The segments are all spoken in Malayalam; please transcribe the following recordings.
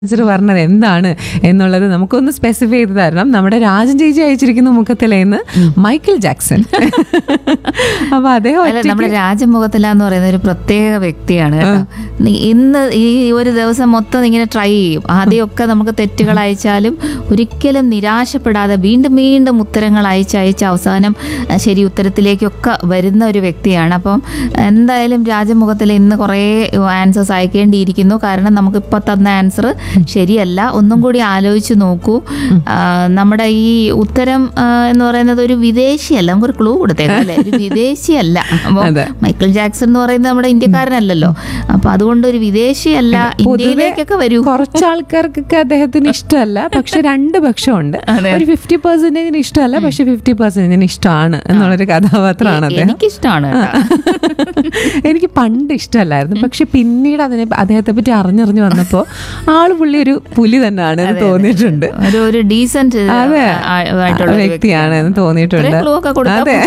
ആൻസർ പറഞ്ഞത് എന്താണ് എന്നുള്ളത് നമുക്കൊന്ന് സ്പെസിഫൈ ചെയ്ത് തരണം നമ്മുടെ രാജൻ ചേച്ചി അയച്ചിരിക്കുന്ന മുഖത്തിലേന്ന് മൈക്കിൾ ജാക്സൺ അപ്പൊ അദ്ദേഹം അല്ല നമ്മുടെ രാജമുഖത്തില എന്ന് പറയുന്ന ഒരു പ്രത്യേക വ്യക്തിയാണ് കേട്ടോ നീ ഇന്ന് ഈ ഒരു ദിവസം മൊത്തം ഇങ്ങനെ ട്രൈ ചെയ്യും ആദ്യമൊക്കെ നമുക്ക് തെറ്റുകൾ അയച്ചാലും ഒരിക്കലും നിരാശപ്പെടാതെ വീണ്ടും വീണ്ടും ഉത്തരങ്ങൾ അയച്ച് അയച്ച് അവസാനം അഹ് ശരി ഉത്തരത്തിലേക്കൊക്കെ വരുന്ന ഒരു വ്യക്തിയാണ് അപ്പം എന്തായാലും രാജമുഖത്തിൽ ഇന്ന് കുറേ ആൻസേഴ്സ് അയക്കേണ്ടിയിരിക്കുന്നു കാരണം നമുക്കിപ്പോൾ തന്ന ആൻസർ ശരിയല്ല ഒന്നും കൂടി ആലോചിച്ച് നോക്കൂ ആ, നമ്മുടെ ഈ ഉത്തരം ആ, എന്ന് പറയുന്നത് ഒരു വിദേശിയല്ല നമുക്കൊരു ക്ലൂ കൊടുത്തേക്കാം അല്ലേ ഒരു വിദേശിയല്ല അപ്പോൾ അതെ. മൈക്കിൾ ജാക്സൺ എന്ന് പറയുന്നത് നമ്മുടെ ഇന്ത്യക്കാരനല്ലല്ലോ അപ്പൊ അതുകൊണ്ട് ഒരു വിദേശിയല്ല ഇന്ത്യയിലേക്കൊക്കെ വരൂ കുറച്ച് ആൾക്കാർക്കൊക്കെ അദ്ദേഹത്തിന് ഇഷ്ടമല്ല പക്ഷെ രണ്ട് പക്ഷമുണ്ട് അതെ. ഒരു ഫിഫ്റ്റി പെർസെന്റേജിന് ഇഷ്ടമല്ല പക്ഷെ ഫിഫ്റ്റി പെർസെന്റേജിന് ഇഷ്ടമാണ് എന്നുള്ളൊരു കഥാപാത്രമാണ് അദ്ദേഹം എനിക്കിഷ്ടമാണ് കേട്ടോ. എനിക്ക് പണ്ട് ഇഷ്ടമല്ലായിരുന്നു പക്ഷെ പിന്നീട് അതിനെ അദ്ദേഹത്തെ പറ്റി അറിഞ്ഞറിഞ്ഞു വന്നപ്പോ ആള് പുള്ളി ഒരു പുലി തന്നെയാണ് എന്ന് തോന്നിയിട്ടുണ്ട് ഒരു ഒരു ഡീസന്റ് അതെ ആയിട്ടുള്ള ഒരു വ്യക്തിയാണ് എന്ന് തോന്നിയിട്ടുണ്ട് ഇത്രയും clue ഒക്കെ കൊടുത്താ അതെ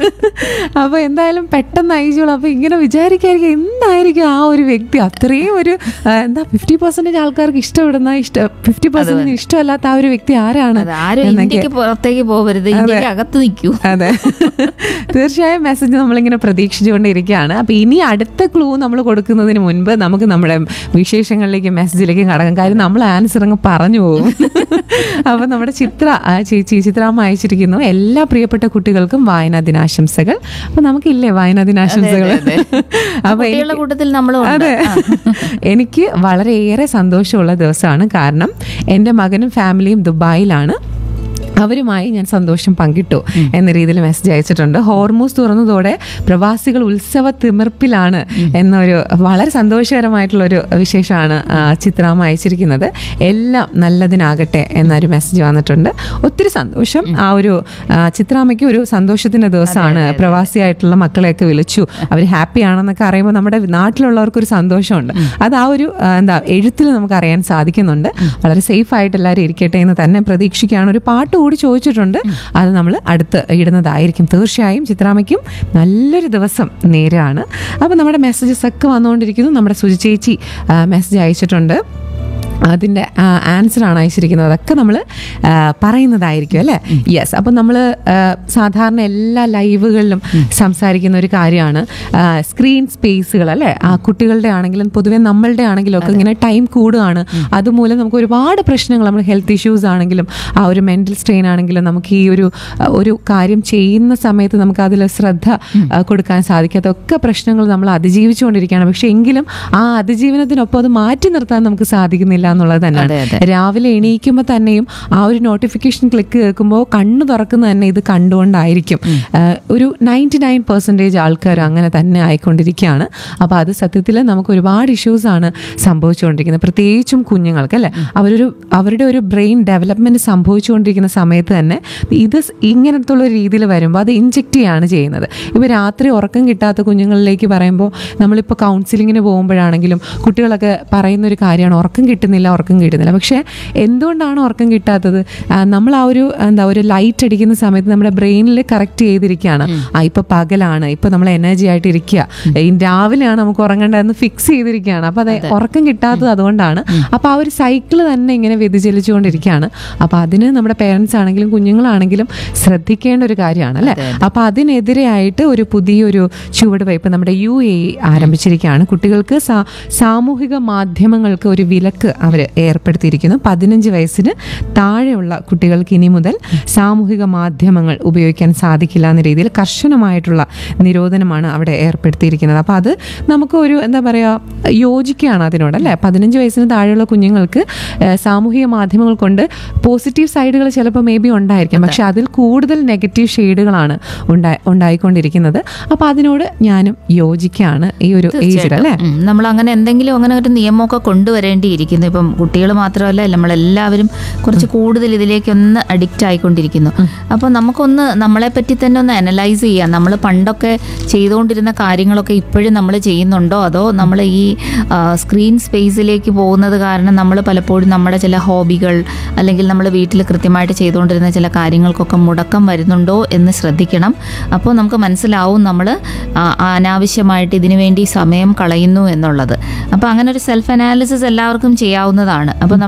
അപ്പൊ എന്തായാലും പെട്ടെന്ന് അയച്ചോളൂ അപ്പൊ ഇങ്ങനെ വിചാരിക്കായിരിക്കും എന്തായിരിക്കും ആ ഒരു വ്യക്തി അത്രയും ഒരു ആ, എന്താ ഫിഫ്റ്റി പെർസെന്റേജ് ആൾക്കാർക്ക് ഇഷ്ടപ്പെടുന്ന ഇഷ്ട ഫിഫ്റ്റി പെർസെന്റേജ് ഇഷ്ടമല്ലാത്ത ആ ഒരു വ്യക്തി ആരാണ് അത് ആരും എന്നൊക്കെ ഇന്ത്യക്ക് പുറത്തേക്ക് പോകരുത് ഇന്ത്യക്ക് അകത്ത് നിൽക്കൂ അതെ തീർച്ചയായും മെസ്സേജ് നമ്മളിങ്ങനെ പ്രതീക്ഷിച്ചുകൊണ്ടിരിക്കുകയാണ് അപ്പൊ ഇനി അടുത്ത ക്ലൂ നമ്മൾ കൊടുക്കുന്നതിന് മുൻപ് നമുക്ക് നമ്മുടെ വിശേഷങ്ങളിലേക്ക് മെസ്സേജിലേക്ക് കടക്കാം കാര്യം നമ്മൾ ആൻസർ അങ്ങ് പറഞ്ഞു പോകും അപ്പൊ നമ്മുടെ ചിത്ര ആ ചേച്ചി ചിത്രാമ്മ അയച്ചിരിക്കുന്നു എല്ലാ പ്രിയപ്പെട്ട കുട്ടികൾക്കും വായനാ ദിനാശംസകൾ അപ്പൊ നമുക്കില്ലേ വായനാ ദിനാശംസകൾ അതെ, അപ്പൊ കുട്ടികളുടെ കൂട്ടത്തിൽ നമ്മളും ഉണ്ട്. അതെ ആ. എനിക്ക് വളരെയേറെ സന്തോഷമുള്ള ദിവസമാണ് കാരണം എൻ്റെ മകനും ഫാമിലിയും ദുബായിലാണ് അവരുമായി ഞാൻ സന്തോഷം പങ്കിട്ടു എന്ന രീതിയിൽ മെസ്സേജ് അയച്ചിട്ടുണ്ട് ഹോർമൂസ് തുറന്നതോടെ പ്രവാസികൾ ഉത്സവ തിമിർപ്പിലാണ് എന്നൊരു വളരെ സന്തോഷകരമായിട്ടുള്ള ഒരു വിശേഷമാണ് ആ, ചിത്രാമ്മ അയച്ചിരിക്കുന്നത് എല്ലാം നല്ലതിനാകട്ടെ എന്നൊരു മെസ്സേജ് വന്നിട്ടുണ്ട് ഒത്തിരി സന്തോഷം ആ ഒരു ആ, ചിത്രാമ്മയ്ക്ക് ഒരു സന്തോഷത്തിന്റെ ദിവസമാണ് പ്രവാസിയായിട്ടുള്ള മക്കളെയൊക്കെ വിളിച്ചു അവർ ഹാപ്പി ആണെന്നൊക്കെ അറിയുമ്പോൾ നമ്മുടെ നാട്ടിലുള്ളവർക്ക് ഒരു സന്തോഷമുണ്ട് അത് ആ ഒരു ആ, എന്താ എഴുത്തിൽ നമുക്ക് അറിയാൻ സാധിക്കുന്നുണ്ട് വളരെ സേഫ് ആയിട്ട് എല്ലാവരും ഇരിക്കട്ടെ എന്ന് തന്നെ പ്രതീക്ഷിക്കുകയാണ് ഒരു പാട്ട് കൂടി ചോദിച്ചിട്ടുണ്ട് അത് നമ്മൾ അടുത്ത് ഇടുന്നതായിരിക്കും തീർച്ചയായും ചിത്രാമ്മയ്ക്കും നല്ലൊരു ദിവസം നേരാണ് അപ്പോൾ നമ്മുടെ മെസ്സേജസ് ഒക്കെ വന്നുകൊണ്ടിരിക്കുന്നു നമ്മുടെ സുജി ചേച്ചി മെസ്സേജ് അയച്ചിട്ടുണ്ട് അതിൻ്റെ ആൻസർ ആണ് അയച്ചിരിക്കുന്നത് അതൊക്കെ നമ്മൾ പറയുന്നതായിരിക്കും അല്ലേ യെസ് അപ്പം നമ്മൾ സാധാരണ എല്ലാ ലൈവുകളിലും സംസാരിക്കുന്ന ഒരു കാര്യമാണ് സ്ക്രീൻ സ്പേസുകൾ അല്ലേ ആ കുട്ടികളുടെ ആണെങ്കിലും പൊതുവെ നമ്മളുടെ ആണെങ്കിലും ഒക്കെ ഇങ്ങനെ ടൈം കൂടുകയാണ് അതുമൂലം നമുക്ക് ഒരുപാട് പ്രശ്നങ്ങൾ നമ്മൾ ഹെൽത്ത് ഇഷ്യൂസ് ആണെങ്കിലും ആ ഒരു മെന്റൽ സ്ട്രെയിൻ ആണെങ്കിലും നമുക്ക് ഈ ഒരു ആ, ഒരു കാര്യം ചെയ്യുന്ന സമയത്ത് നമുക്ക് അതിൽ ശ്രദ്ധ ആ, കൊടുക്കാൻ സാധിക്കാത്തൊക്കെ പ്രശ്നങ്ങൾ നമ്മൾ അതിജീവിച്ചുകൊണ്ടിരിക്കുകയാണ് പക്ഷെ എങ്കിലും ആ അതിജീവനത്തിനൊപ്പം അത് മാറ്റി നിർത്താൻ നമുക്ക് സാധിക്കുന്നില്ല എന്നുള്ളത് അതെ, തന്നെയാണ് അതെ. രാവിലെ എണീക്കുമ്പോൾ തന്നെയും ആ ഒരു നോട്ടിഫിക്കേഷൻ ക്ലിക്ക് കേൾക്കുമ്പോൾ കണ്ണ് തുറക്കുന്ന തന്നെ ഇത് കണ്ടുകൊണ്ടായിരിക്കും ആ, ഒരു നയൻറ്റി നയൻ പെർസെൻറ്റേജ് ആൾക്കാർ അങ്ങനെ തന്നെ ആയിക്കൊണ്ടിരിക്കുകയാണ് അപ്പോൾ അത് സത്യത്തിൽ നമുക്ക് ഒരുപാട് ഇഷ്യൂസ് ആണ് സംഭവിച്ചുകൊണ്ടിരിക്കുന്നത് പ്രത്യേകിച്ചും കുഞ്ഞുങ്ങൾക്ക് അല്ലേ അവരൊരു അവരുടെ ഒരു ബ്രെയിൻ ഡെവലപ്മെന്റ് സംഭവിച്ചുകൊണ്ടിരിക്കുന്ന സമയത്ത് തന്നെ ഇത് സ് ഇങ്ങനത്തുള്ള ഒരു രീതിയിൽ വരുമ്പോൾ അത് ഇൻജെക്റ്റ് ചെയ്യാണ് ചെയ്യുന്നത് ഇപ്പോൾ രാത്രി ഉറക്കം കിട്ടാത്ത കുഞ്ഞുങ്ങളിലേക്ക് പറയുമ്പോൾ നമ്മളിപ്പോൾ കൗൺസിലിങ്ങിന് പോകുമ്പോഴാണെങ്കിലും കുട്ടികളൊക്കെ പറയുന്ന ഒരു കാര്യമാണ് ഉറക്കം കിട്ടുന്നില്ല ഉറക്കം കിട്ടുന്നില്ല പക്ഷേ എന്തുകൊണ്ടാണ് ഉറക്കം കിട്ടാത്തത് ആ, നമ്മൾ ആ ഒരു എന്താ ഒരു ലൈറ്റ് അടിക്കുന്ന സമയത്ത് നമ്മുടെ ബ്രെയിനിൽ കറക്റ്റ് ചെയ്തിരിക്കുകയാണ് ആ ഇപ്പൊ പകലാണ് ഇപ്പൊ നമ്മൾ എനർജി ആയിട്ട് ഇരിക്കുക ഈ രാവിലെയാണ് നമുക്ക് ഉറങ്ങേണ്ടതെന്ന് ഫിക്സ് ചെയ്തിരിക്കുകയാണ് അപ്പൊ അത് ഉറക്കം കിട്ടാത്തത് അതുകൊണ്ടാണ് അപ്പൊ ആ ഒരു സൈക്കിള് തന്നെ ഇങ്ങനെ വ്യതിചലിച്ചുകൊണ്ടിരിക്കുകയാണ് അപ്പൊ അതിന് നമ്മുടെ പേരൻസ് ആണെങ്കിലും കുഞ്ഞുങ്ങളാണെങ്കിലും ശ്രദ്ധിക്കേണ്ട ഒരു കാര്യമാണ് അല്ലെ അപ്പൊ അതിനെതിരെയായിട്ട് ഒരു പുതിയൊരു ചുവടുവയ്പ് നമ്മുടെ യു എ ആരംഭിച്ചിരിക്കുകയാണ് കുട്ടികൾക്ക് സാ- സാമൂഹിക മാധ്യമങ്ങൾക്ക് ഒരു വിലക്ക് അവർ ഏർപ്പെടുത്തിയിരിക്കുന്നു പതിനഞ്ച് വയസ്സിന് താഴെയുള്ള കുട്ടികൾക്ക് ഇനി മുതൽ സാമൂഹിക മാധ്യമങ്ങൾ ഉപയോഗിക്കാൻ സാധിക്കില്ല എന്ന രീതിയിൽ കർശനമായിട്ടുള്ള നിരോധനമാണ് അവിടെ ഏർപ്പെടുത്തിയിരിക്കുന്നത് അപ്പോൾ അത് നമുക്ക് ഒരു എന്താ പറയുക യോജിക്കുകയാണ് അതിനോട് അല്ലേ പതിനഞ്ച് വയസ്സിന് താഴെയുള്ള കുഞ്ഞുങ്ങൾക്ക് ഏഹ്, സാമൂഹിക മാധ്യമങ്ങൾ കൊണ്ട് പോസിറ്റീവ് സൈഡുകൾ ചിലപ്പോൾ മേ ബി ഉണ്ടായിരിക്കാം പക്ഷെ അതിൽ കൂടുതൽ നെഗറ്റീവ് ഷെയ്ഡുകളാണ് ഉണ്ടായി ഉണ്ടായിക്കൊണ്ടിരിക്കുന്നത് അപ്പോൾ അതിനോട് ഞാനും യോജിക്കുകയാണ് ഈ ഒരു ഏജിൽ അല്ലേ നമ്മൾ അങ്ങനെ എന്തെങ്കിലും അങ്ങനെ ഒരു നിയമമൊക്കെ കൊണ്ടുവരേണ്ടിയിരിക്കുന്നു ഇപ്പം കുട്ടികൾ മാത്രമല്ല നമ്മളെല്ലാവരും കുറച്ച് കൂടുതൽ ഇതിലേക്ക് ഒന്ന് അഡിക്റ്റ് ആയിക്കൊണ്ടിരിക്കുന്നു അപ്പോൾ നമുക്കൊന്ന് നമ്മളെ പറ്റി തന്നെ ഒന്ന് അനലൈസ് ചെയ്യാം നമ്മൾ പണ്ടൊക്കെ ചെയ്തുകൊണ്ടിരുന്ന കാര്യങ്ങളൊക്കെ ഇപ്പോഴും നമ്മൾ ചെയ്യുന്നുണ്ടോ അതോ നമ്മൾ ഈ സ്ക്രീൻ സ്പേസിലേക്ക് പോകുന്നത് കാരണം നമ്മൾ പലപ്പോഴും നമ്മുടെ ചില ഹോബികൾ അല്ലെങ്കിൽ നമ്മൾ വീട്ടിൽ കൃത്യമായിട്ട് ചെയ്തുകൊണ്ടിരുന്ന ചില കാര്യങ്ങൾക്കൊക്കെ മുടക്കം വരുന്നുണ്ടോ എന്ന് ശ്രദ്ധിക്കണം അപ്പോൾ നമുക്ക് മനസ്സിലാവും നമ്മൾ അനാവശ്യമായിട്ട് ഇതിനു വേണ്ടി സമയം കളയുന്നു എന്നുള്ളത് അപ്പോൾ അങ്ങനെ ഒരു സെൽഫ് അനാലിസിസ് എല്ലാവർക്കും ചെയ്യാവുന്നതാണ് അപ്പോൾ